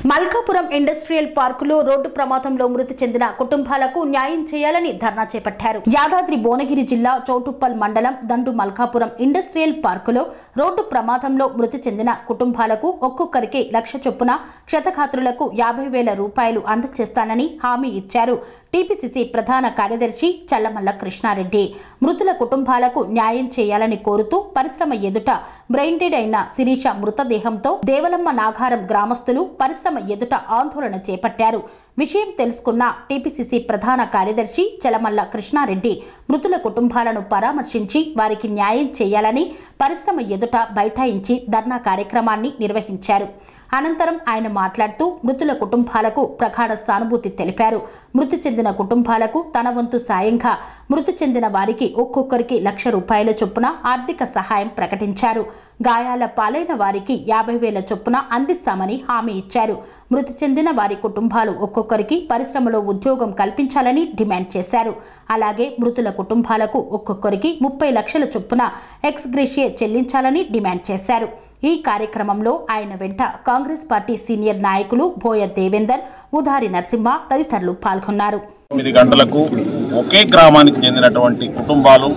Malkapuram industrial పార్కులో road ప్రమాదంలో మృతి చెందిన కుటుంబాలకు న్యాయం చేయాలని ధర్నా చేపట్టారు యాదాద్రి భువనగిరి జిల్లా చౌటుప్పల్ మండలం దండు మల్కాపురం ఇండస్ట్రియల్ పార్కులో రోడ్డు ప్రమాదంలో మృతి చెందిన కుటుంబాలకు ఒక్కొక్కరికి లక్ష చొప్పున క్షతగాత్రులకు యాభై వేల రూపాయలు అందజేస్తానని హామీ ఇచ్చారు టీపీసీసీ ప్రధాన కార్యదర్శి చల్లమల్ల కృష్ణారెడ్డి మృతుల కుటుంబాలకు న్యాయం చేయాలని కోరుతూ పరిశ్రమ ఎదుట బ్రెయిన్ డెడ్ అయిన శిరీష మృతదేహంతో దేవలమ్మ నాగారం గ్రామస్తులు పరిశ్రమ ఎదుట ఆందోళన చేపట్టారు విషయం తెలుసుకున్న టీపీసీసీ ప్రధాన కార్యదర్శి చలమల్ల కృష్ణారెడ్డి మృతుల కుటుంబాలను పరామర్శించి వారికి న్యాయం చేయాలని పరిశ్రమ ఎదుట బైఠాయించి ధర్నా కార్యక్రమాన్ని నిర్వహించారు అనంతరం ఆయన మాట్లాడుతూ మృతుల కుటుంబాలకు ప్రగాఢ సానుభూతి తెలిపారు మృతి చెందిన కుటుంబాలకు తన వంతు సాయంగా మృతి చెందిన వారికి ఒక్కొక్కరికి లక్ష రూపాయల చొప్పున ఆర్థిక సహాయం ప్రకటించారు గాయాల పాలైన వారికి యాభై వేల చొప్పున అందిస్తామని హామీ ఇచ్చారు మృతి చెందిన వారి కుటుంబాలు ఒక్కొక్కరికి పరిశ్రమలో ఉద్యోగం కల్పించాలని డిమాండ్ చేశారు అలాగే మృతుల కుటుంబాలకు ఒక్కొక్కరికి ముప్పై లక్షల చొప్పున ఎక్స్ గ్రేషియే చెల్లించాలని డిమాండ్ చేశారు ఈ కార్యక్రమంలో ఆయన వెంట కాంగ్రెస్ పార్టీ సీనియర్ నాయకులు బోయ దేవేందర్ ఉదారి నరసింహ తదితరులు పాల్గొన్నారు తొమ్మిది గంటలకు ఒకే గ్రామానికి చెందినటువంటి కుటుంబాలు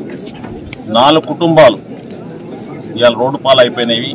నాలుగు కుటుంబాలు ఇవాళ రోడ్డు పాలు అయిపోయినవి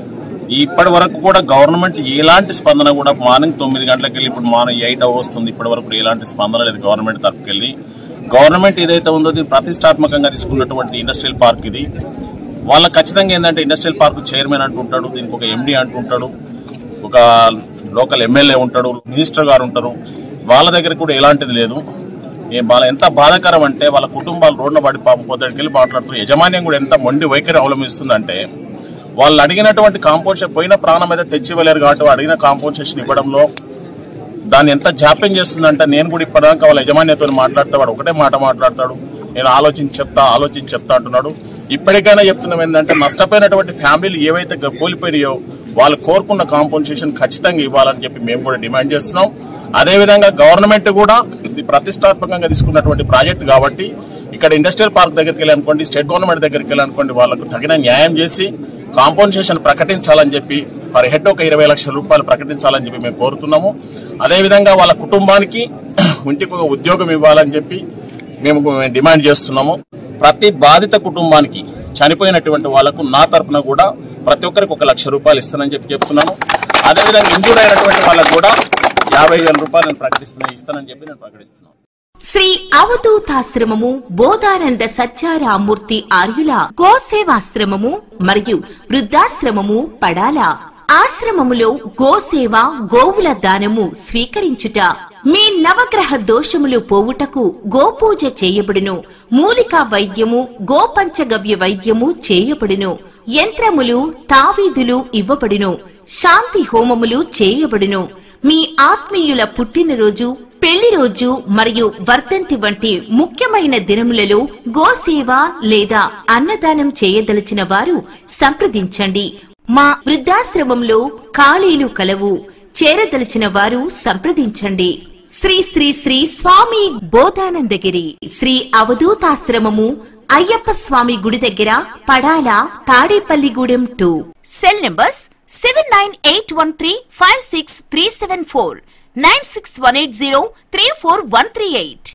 ఇప్పటి వరకు కూడా గవర్నమెంట్ ఎలాంటి స్పందన కూడా మార్నింగ్ తొమ్మిది గంటలకు వెళ్ళి ఇప్పుడు మార్నింగ్ ఎయిట్ వస్తుంది ఇప్పటి వరకు కూడా ఎలాంటి స్పందన లేదు గవర్నమెంట్ తరఫుకెళ్ళి గవర్నమెంట్ ఏదైతే ఉందో దీన్ని ప్రతిష్టాత్మకంగా తీసుకున్నటువంటి ఇండస్ట్రియల్ పార్క్ ఇది వాళ్ళ ఖచ్చితంగా ఏంటంటే ఇండస్ట్రియల్ పార్క్ చైర్మన్ అంటుంటాడు దీనికి ఒక ఎండి అంటుంటాడు ఒక లోకల్ ఎమ్మెల్యే ఉంటాడు మినిస్టర్ గారు ఉంటారు వాళ్ళ దగ్గర కూడా ఎలాంటిది లేదు ఏం వాళ్ళ ఎంత బాధాకరం అంటే వాళ్ళ కుటుంబాలు రోడ్న పడి పాపం పొద్దుడికి వెళ్ళి మాట్లాడుతున్నారు యజమాన్యం కూడా ఎంత మొండి వైఖరి అవలంబిస్తుందంటే వాళ్ళు అడిగినటువంటి కాంపోజిషన్ పోయిన ప్రాణం అయితే తెచ్చివ్వలేరు కాబట్టి అడిగిన కాంపోజిషన్ ఇవ్వడంలో దాన్ని ఎంత జాప్యం చేస్తుందంటే నేను కూడా ఇప్పటిదాకా వాళ్ళ యజమాన్యతో మాట్లాడితే వాడు ఒకటే మాట మాట్లాడతాడు నేను ఆలోచించి చెప్తా ఆలోచించి చెప్తా అంటున్నాడు ఇప్పటికైనా చెప్తున్నాం ఏంటంటే నష్టపోయినటువంటి ఫ్యామిలీలు ఏవైతే గ- కోల్పోయినాయో వాళ్ళు కోరుకున్న కాంపన్సేషన్ ఖచ్చితంగా ఇవ్వాలని చెప్పి మేము కూడా డిమాండ్ చేస్తున్నాం అదేవిధంగా గవర్నమెంట్ కూడా ఇది ప్రతిష్టాత్మకంగా తీసుకున్నటువంటి ప్రాజెక్ట్ కాబట్టి ఇక్కడ ఇండస్ట్రియల్ పార్క్ దగ్గరికి వెళ్ళి అనుకోండి స్టేట్ గవర్నమెంట్ దగ్గరికి వెళ్ళి అనుకోండి వాళ్ళకు తగిన న్యాయం చేసి కాంపన్సేషన్ ప్రకటించాలని చెప్పి పర్ హెడ్ ఒక ఇరవై లక్షల రూపాయలు ప్రకటించాలని చెప్పి మేము కోరుతున్నాము అదేవిధంగా వాళ్ళ కుటుంబానికి ఇంటికి ఒక ఉద్యోగం ఇవ్వాలని చెప్పి మేము డిమాండ్ చేస్తున్నాము ప్రతి బాధిత కుటుంబానికి చనిపోయినటువంటి వాళ్లకు నా తరపున కూడా ప్రతి ఒక్కరికి ఒక లక్ష రూపాయలు ఇస్తానని చెప్పి చెప్తున్నాను అదేవిధంగా ఇంజూర్ అయినటువంటి వాళ్ళకు కూడా యాభై వేల రూపాయలు నేను ప్రకటిస్తున్నాను ఇస్తానని చెప్పి నేను ప్రకటిస్తున్నాను శ్రీ అవధూతాశ్రమము బోధానంద సత్యారామూర్తి ఆర్యుల గోసేవాశ్రమము మరియు వృద్ధాశ్రమము పడాల ఆశ్రమములో గోసేవ గోవుల దానము స్వీకరించుట మీ నవగ్రహ దోషములు పోవుటకు గోపూజ చేయబడును మూలికా వైద్యము గోపంచగవ్య వైద్యము చేయబడును యంత్రములు తావీదులు ఇవ్వబడును శాంతి హోమములు చేయబడును మీ ఆత్మీయుల పుట్టినరోజు పెళ్లి రోజు మరియు వర్ధంతి వంటి ముఖ్యమైన దినములలో గోసేవ లేదా అన్నదానం చేయదలిచిన వారు సంప్రదించండి మా వృద్ధాశ్రమంలో ఖాళీలు కలవు చేరదలిచిన వారు సంప్రదించండి శ్రీ శ్రీ శ్రీ స్వామి బోధానందగిరి శ్రీ అవధూతాశ్రమము అయ్యప్ప స్వామి గుడి దగ్గర పడాల Tadepalligudem two cell numbers seven nine eight one three five six three seven four nine six one eight zero three four one three eight